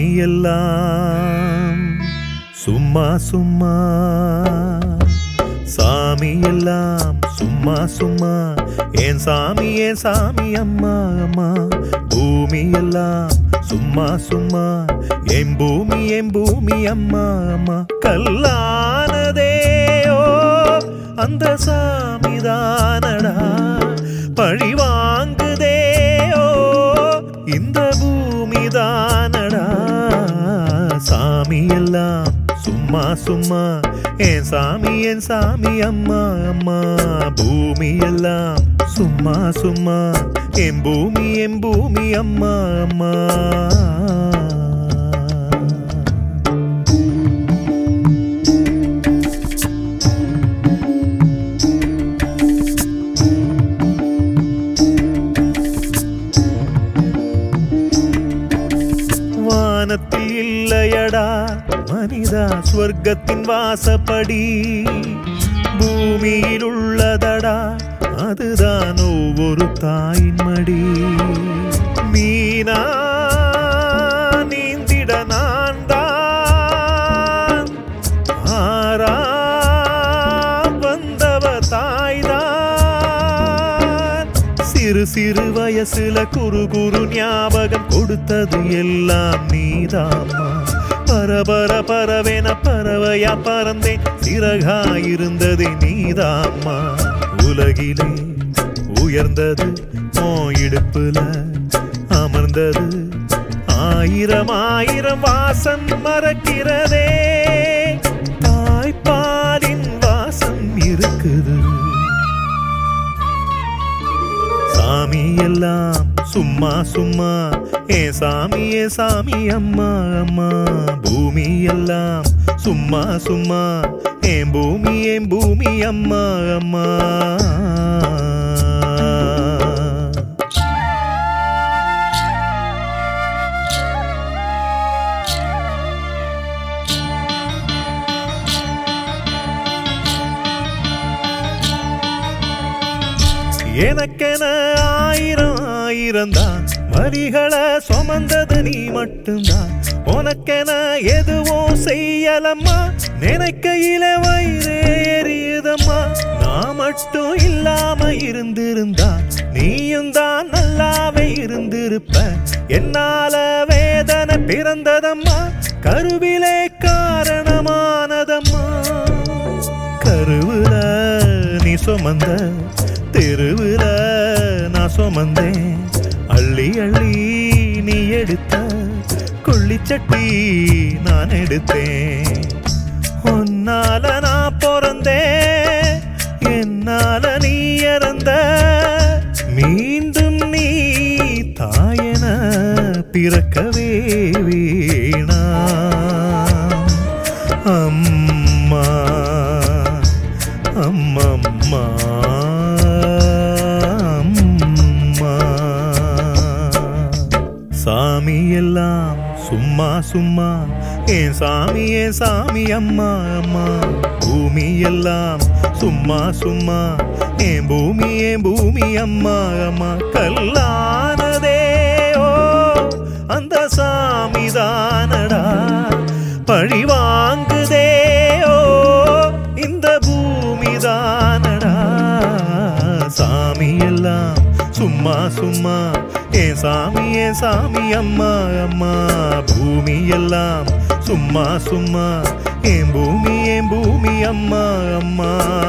எல்லாம் சும்மா சும்மா சாமி எல்லாம் சும்மா சும்மா ஏன் சாமி ஏன் சாமி அம்மா அம்மா பூமி எல்லாம் சும்மா சும்மா என் பூமி என் பூமி அம்மா அம்மா கல்லானதே ஓ அந்த சாமிதானடா பழி வாங்குதே ஓ இந்த பூமி தானடா சாமி எல்லாம் சும்மா சும்மா என் சாமி என் சாமி அம்மா அம்மா பூமி எல்லாம் சும்மா சும்மா என் பூமி என் பூமி அம்மா அம்மா வானத்தில் இல்லையடா மனிதா ஸ்வர்க்கத்தின் வாசப்படி பூமியில் உள்ளதடா அதுதான் ஒவ்வொரு தாயின் மடி மீனா நீந்திட நான் தான் ஆரா வந்தவ தாய்தான் சிறு சிறு வயசுல குறு குறு ஞாபகம் கொடுத்தது எல்லாம் நீதாம்மா பரபர பரவென பறவையா பறந்தேன் சிறகாயிருந்தது நீதாம்மா உலகிலே உயர்ந்தது ஓ இடுப்புல அமர்ந்தது ஆயிரம் ஆயிரம் வாசம் மறக்கிறதே தாய்ப்பாலின் வாசம் இருக்குது சாமி எல்லாம் சும்மா சும்மா ஏ சாமி ஏ சாமி அம்மா அம்மா பூமி எல்லாம் சும்மா சும்மா ஏன் பூமி ஏன் பூமி அம்மா அம்மா எனக்கென ஆயிரம் ஆயிரம் தான் வரிகளை சுமந்தது நீ மட்டும்தான் உனக்கென எதுவும் செய்யலம்மா நினைக்கையில வயிறு எரியுதம்மா நான் மட்டும் இல்லாம இருந்திருந்தா நீயும் தான் நல்லாவே இருந்திருப்ப என்னால வேதனை பிறந்ததம்மா கருவிலே காரணமானதம்மா கருவுல நீ சுமந்த தெருவுல நான் சுமந்தேன் அள்ளி அள்ளி நீ எடுத்த கொள்ளிச்சட்டி நான் எடுத்தேன் உன்னால நான் பிறந்தேன் என்னால நீ இறந்த மீண்டும் நீ தாயன பிறக்கவே வீணா அம்மா அம்மம்மா அம்மா சாமி எல்லாம் சும்மா சும்மா ஏன் சாமி ஏன் சாமி அம்மா அம்மா பூமி எல்லாம் சும்மா சும்மா ஏன் பூமி ஏன் பூமி அம்மா அம்மா கல்லானதே ஓ அந்த சாமி தானடா பழி வாங்குதே ஓ இந்த பூமி தானடா சாமி எல்லாம் சும்மா சும்மா ஏன் சாமி ஏன் சாமி அம்மா அம்மா பூமி எல்லாம் சும்மா சும்மா ஏன் பூமி ஏன் பூமி அம்மா அம்மா